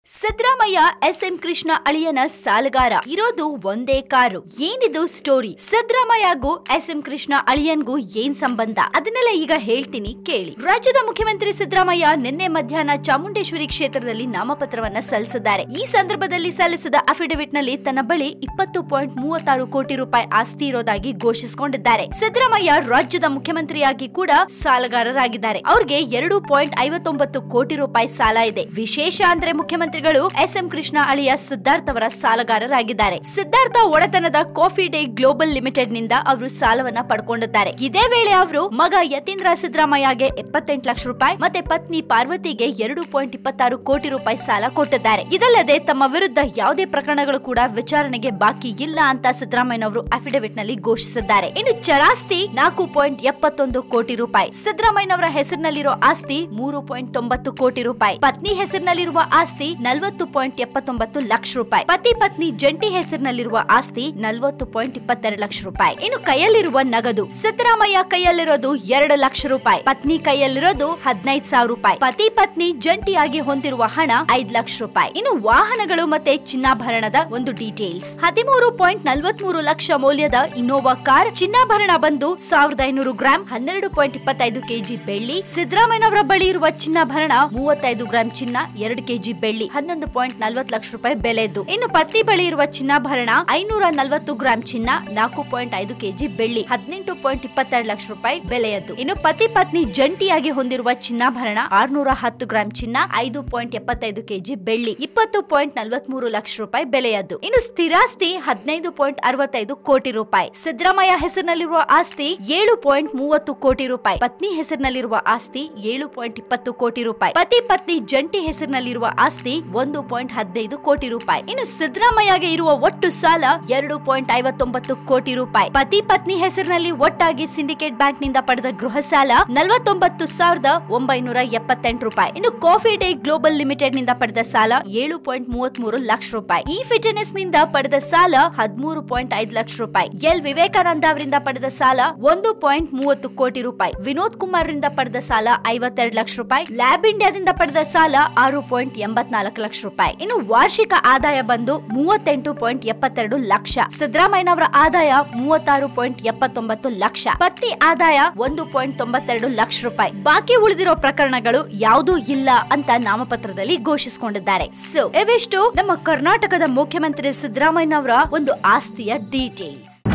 Siddaramaiah S M Krishna ಅಳಿಯನ ಸಾಲಗಾರ ಇರೋದು ಒಂದೇ ಕಾರು ಏನಿದು ಸ್ಟೋರಿ ಸಿದ್ದರಾಮಯ್ಯಗೂ ಎಸ್ ಎಂ ಕೃಷ್ಣ ಅಳಿಯನ್ಗೂ ಏನ್ ಸಂಬಂಧ ಅದನ್ನೆಲ್ಲ ಈಗ ಹೇಳ್ತೀನಿ ಕೇಳಿ ರಾಜ್ಯದ ಮುಖ್ಯಮಂತ್ರಿ ಸಿದ್ದರಾಮಯ್ಯ ನಿನ್ನೆ ಮಧ್ಯಾಹ್ನ ಚಾಮುಂಡೇಶ್ವರಿ ಕ್ಷೇತ್ರದಲ್ಲಿ ನಾಮಪತ್ರವನ್ನ ಸಲ್ಲಿಸಿದ್ದಾರೆ ಈ ಸಂದರ್ಭದಲ್ಲಿ ಸಲ್ಲಿಸಿದ ಅಫಿಡವಿಟ್ ನಲ್ಲಿ ತನ್ನ ಬಳಿ ಇಪ್ಪತ್ತು ಪಾಯಿಂಟ್ ಮೂವತ್ತಾರು ಕೋಟಿ ರೂಪಾಯಿ ಆಸ್ತಿ ಇರೋದಾಗಿ ಘೋಷಿಸಿಕೊಂಡಿದ್ದಾರೆ ಸಿದ್ದರಾಮಯ್ಯ ರಾಜ್ಯದ ಮುಖ್ಯಮಂತ್ರಿಯಾಗಿ ಕೂಡ ಸಾಲಗಾರರಾಗಿದ್ದಾರೆ ಅವ್ರಿಗೆ ಎರಡು ಪಾಯಿಂಟ್ ಐವತ್ತೊಂಬತ್ತು ಕೋಟಿ ರೂಪಾಯಿ ಸಾಲ ಇದೆ ವಿಶೇಷ ಅಂದ್ರೆ ಮುಖ್ಯಮಂತ್ರಿಗಳು ಎಸ್ ಎಂ ಕೃಷ್ಣ ಅಳಿಯ ಸಿದ್ಧಾರ್ಥ್ ಅವರ ಸಾಲಗಾರರಾಗಿದ್ದಾರೆ ಸಿದ್ಧಾರ್ಥ ಒಡೆತನದ ಕಾಫಿ ಡೇ ಗ್ಲೋಬಲ್ ಲಿಮಿಟೆಡ್ ನಿಂದ ಅವರು ಸಾಲವನ್ನ ಪಡ್ಕೊಂಡಿದ್ದಾರೆ ಇದೇ ವೇಳೆ ಅವರು ಮಗ ಯತೀಂದ್ರ ಸಿದ್ದರಾಮಯ್ಯಗೆ ಎಪ್ಪತ್ತೆಂಟು ಲಕ್ಷ ರೂಪಾಯಿ ಮತ್ತೆ ಪತ್ನಿ ಪಾರ್ವತಿಗೆ ಎರಡು ಪಾಯಿಂಟ್ ಇಪ್ಪತ್ತಾರು ಕೋಟಿ ರೂಪಾಯಿ ಸಾಲ ಕೊಟ್ಟಿದ್ದಾರೆ ಇದಲ್ಲದೆ ತಮ್ಮ ವಿರುದ್ಧ ಯಾವುದೇ ಪ್ರಕರಣಗಳು ಕೂಡ ವಿಚಾರಣೆಗೆ ಬಾಕಿ ಇಲ್ಲ ಅಂತ ಸಿದ್ದರಾಮಯ್ಯನವರು ಅಫಿಡವಿಟ್ ನಲ್ಲಿ ಘೋಷಿಸಿದ್ದಾರೆ ಇನ್ನು ಚರಾಸ್ತಿ ನಾಲ್ಕು ಪಾಯಿಂಟ್ ಎಪ್ಪತ್ತೊಂದು ಕೋಟಿ ರೂಪಾಯಿ ಸಿದ್ದರಾಮಯ್ಯನವರ ಹೆಸರಿನಲ್ಲಿರೋ ಆಸ್ತಿ ಮೂರು ಪಾಯಿಂಟ್ ತೊಂಬತ್ತು ಕೋಟಿ ರೂಪಾಯಿ ಪತ್ನಿ ಹೆಸರಿನಲ್ಲಿರುವ ಆಸ್ತಿ ನಲವತ್ತು ಪಾಯಿಂಟ್ ಎಪ್ಪತ್ತೊಂಬತ್ತು ಲಕ್ಷ ರೂಪಾಯಿ ಪತಿ ಪತ್ನಿ ಜಂಟಿ ಹೆಸರಿನಲ್ಲಿರುವ ಆಸ್ತಿ ನಲವತ್ತು ಪಾಯಿಂಟ್ ಇಪ್ಪತ್ತೆರಡು ಲಕ್ಷ ರೂಪಾಯಿ ಇನ್ನು ಕೈಯಲ್ಲಿರುವ ನಗದು ಸಿದ್ದರಾಮಯ್ಯ ಕೈಯಲ್ಲಿರೋದು ಎರಡು ಲಕ್ಷ ರೂಪಾಯಿ ಪತ್ನಿ ಕೈಯಲ್ಲಿರೋದು ಹದಿನೈದು ಸಾವಿರ ರೂಪಾಯಿ ಪತಿ ಪತ್ನಿ ಜಂಟಿಯಾಗಿ ಹೊಂದಿರುವ ಹಣ ಐದ್ ಲಕ್ಷ ರೂಪಾಯಿ ಇನ್ನು ವಾಹನಗಳು ಮತ್ತೆ ಚಿನ್ನಾಭರಣದ ಒಂದು ಡೀಟೇಲ್ಸ್ ಹದಿಮೂರು ಪಾಯಿಂಟ್ ನಲವತ್ಮೂರು ಲಕ್ಷ ಮೌಲ್ಯದ ಇನ್ನೋವಾ ಕಾರ್ ಚಿನ್ನಾಭರಣ ಬಂದು ಸಾವಿರದ ಐನೂರು ಗ್ರಾಂ ಹನ್ನೆರಡು ಪಾಯಿಂಟ್ ಇಪ್ಪತ್ತೈದು ಕೆಜಿ ಬೆಳ್ಳಿ ಸಿದ್ದರಾಮಯ್ಯನವರ ಬಳಿ ಇರುವ ಚಿನ್ನಾಭರಣ ಮೂವತ್ತೈದು ಗ್ರಾಂ ಚಿನ್ನ ಎರಡು ಕೆಜಿ ಬೆಳ್ಳಿ ಹನ್ನೊಂದು ಪಾಯಿಂಟ್ ನಲ್ವತ್ತು ಲಕ್ಷ ರೂಪಾಯಿ ಬೆಲೆದು ಇನ್ನು ಪತ್ನಿ ಬಳಿ ಇರುವ ಚಿನ್ನಾಭರಣ ಐನೂರ ನಲವತ್ತು ಗ್ರಾಂ ಚಿನ್ನ ನಾಲ್ಕು ಪಾಯಿಂಟ್ ಐದು ಕೆಜಿ ಬೆಳ್ಳಿ ಹದಿನೆಂಟು ಪಾಯಿಂಟ್ ಇಪ್ಪತ್ತೆರಡು ಲಕ್ಷ ರೂಪಾಯಿ ಬೆಲೆಯದ್ದು ಇನ್ನು ಪತಿ ಪತ್ನಿ ಜಂಟಿಯಾಗಿ ಹೊಂದಿರುವ ಚಿನ್ನಾಭರಣ ಆರ್ನೂರ ಹತ್ತು ಗ್ರಾಂ ಚಿನ್ನ ಐದು ಪಾಯಿಂಟ್ ಎಪ್ಪತ್ತೈದು ಕೆಜಿ ಬೆಳ್ಳಿ ಇಪ್ಪತ್ತು ಪಾಯಿಂಟ್ ನಲವತ್ಮೂರು ಲಕ್ಷ ರೂಪಾಯಿ ಬೆಲೆಯದ್ದು ಇನ್ನು ಸ್ಥಿರಾಸ್ತಿ ಹದಿನೈದು ಪಾಯಿಂಟ್ ಅರವತ್ತೈದು ಕೋಟಿ ರೂಪಾಯಿ ಸಿದ್ದರಾಮಯ್ಯ ಹೆಸರಿನಲ್ಲಿರುವ ಆಸ್ತಿ ಏಳು ಪಾಯಿಂಟ್ ಮೂವತ್ತು ಕೋಟಿ ರೂಪಾಯಿ ಪತ್ನಿ ಹೆಸರಿನಲ್ಲಿರುವ ಆಸ್ತಿ ಏಳು ಪಾಯಿಂಟ್ ಇಪ್ಪತ್ತು ಕೋಟಿ ರೂಪಾಯಿ ಪತಿ ಪತ್ನಿ ಜಂಟಿ ಹೆಸರಿನಲ್ಲಿರುವ ಆಸ್ತಿ ಒಂದು ಪಾಯಿಂಟ್ ಹದಿನೈದು ಕೋಟಿ ರೂಪಾಯಿ ಇನ್ನು ಸಿದ್ದರಾಮಯ್ಯಗೆ ಇರುವ ಒಟ್ಟು ಸಾಲ ಎರಡು ಪಾಯಿಂಟ್ ಐವತ್ತೊಂಬತ್ತು ಕೋಟಿ ರೂಪಾಯಿ ಪತಿ ಪತ್ನಿ ಹೆಸರಿನಲ್ಲಿ ಒಟ್ಟಾಗಿ ಸಿಂಡಿಕೇಟ್ ಬ್ಯಾಂಕ್ ನಿಂದ ಪಡೆದ ಗೃಹ ಸಾಲ ನಲವತ್ತೊಂಬತ್ತು ಸಾವಿರದ ಒಂಬೈನೂರ ಎಪ್ಪತ್ತೆಂಟು ರೂಪಾಯಿ ಇನ್ನು ಕಾಫಿ ಡೇ ಗ್ಲೋಬಲ್ ಲಿಮಿಟೆಡ್ ನಿಂದ ಪಡೆದ ಸಾಲ ಏಳು ಪಾಯಿಂಟ್ ಮೂವತ್ತ್ ಮೂರು ಲಕ್ಷ ರೂಪಾಯಿ ಈ ಫಿಟ್ನೆಸ್ ನಿಂದ ಪಡೆದ ಸಾಲ ಹದಿಮೂರು ಪಾಯಿಂಟ್ ಐದು ಲಕ್ಷ ರೂಪಾಯಿ ಎಲ್ ವಿವೇಕಾನಂದ ಅವರಿಂದ ಪಡೆದ ಸಾಲ ಒಂದು ಪಾಯಿಂಟ್ ಮೂವತ್ತು ಕೋಟಿ ರೂಪಾಯಿ ವಿನೋದ್ ಕುಮಾರ್ ರಿಂದ ಪಡೆದ ಸಾಲ ಐವತ್ತೆರಡು ಲಕ್ಷ ರೂಪಾಯಿ ಲ್ಯಾಬ್ ಇಂಡಿಯಾದಿಂದ ಪಡೆದ ಸಾಲ ಆರು ಪಾಯಿಂಟ್ ಎಂಬತ್ನಾಲ್ಕು ಲಕ್ಷ ರೂಪಾಯಿ ಇನ್ನು ವಾರ್ಷಿಕ ಆದಾಯ ಬಂದು ಮೂವತ್ತೆಂಟು ಪಾಯಿಂಟ್ ಎಪ್ಪತ್ತೆರಡು ಲಕ್ಷ ಸಿದ್ದರಾಮಯ್ಯನವರ ಆದಾಯ ಮೂವತ್ತಾರು ಪಾಯಿಂಟ್ ಎಪ್ಪತ್ತೊಂಬತ್ತು ಲಕ್ಷ ಪತ್ನಿ ಆದಾಯ ಒಂದು ಪಾಯಿಂಟ್ ತೊಂಬತ್ತೆರಡು ಲಕ್ಷ ರೂಪಾಯಿ ಬಾಕಿ ಉಳಿದಿರೋ ಪ್ರಕರಣಗಳು ಯಾವುದೂ ಇಲ್ಲ ಅಂತ ನಾಮಪತ್ರದಲ್ಲಿ ಘೋಷಿಸಿಕೊಂಡಿದ್ದಾರೆ ಸೊ ಇವೆಷ್ಟು ನಮ್ಮ ಕರ್ನಾಟಕದ ಮುಖ್ಯಮಂತ್ರಿ ಸಿದ್ದರಾಮಯ್ಯನವರ ಒಂದು ಆಸ್ತಿಯ ಡೀಟೇಲ್ಸ್